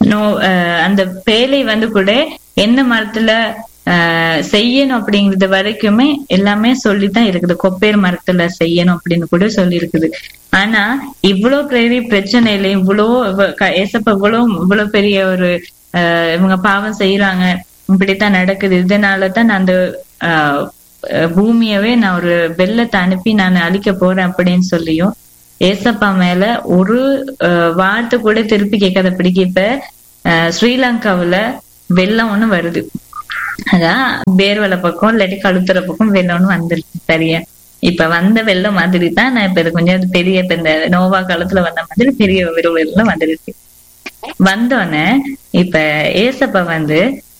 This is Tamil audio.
நோ அஹ், அந்த பேலை வந்து கூட என்ன மரத்துல ஆஹ் செய்யணும் அப்படிங்கிறது வரைக்குமே எல்லாமே சொல்லித்தான் இருக்குது கொப்பேர் மரத்துல செய்யணும் அப்படின்னு கூட சொல்லி இருக்குது ஆனா இவ்வளவு பெரிய பிரச்சனையில இவ்வளோ இவ- க- ஏசப்பா இவ்வளவு இவ்வளவு பெரிய ஒரு ஆஹ் இவங்க பாவம் செய்யறாங்க இப்படித்தான் நடக்குது இதனாலதான் நான் அந்த ஆஹ் அஹ் பூமியவே நான் ஒரு வெள்ளத்தை அனுப்பி நான் அழிக்க போறேன் அப்படின்னு சொல்லியும் ஏசப்பா மேல ஒரு ஆஹ் வார்த்தை கூட திருப்பி கேட்காதபடிக்கு இப்ப ஆஹ் ஸ்ரீலங்காவுல வெள்ளம் ஒண்ணு வருது அதான் பேர்வலை பக்கம் இல்லாட்டி கழுத்துற பக்கம் வெள்ளம் ஒண்ணு வந்துருச்சு சரியா இப்ப வந்த வெள்ளம் மாதிரி தான் நான் இப்ப இது கொஞ்சம் அது பெரிய இப்ப இந்த நோவா காலத்துல வந்த மாதிரி பெரிய ஒரு வெள்ளம் வந்துருச்சு வந்தோடனே இப்ப ஏசப்பா வந்து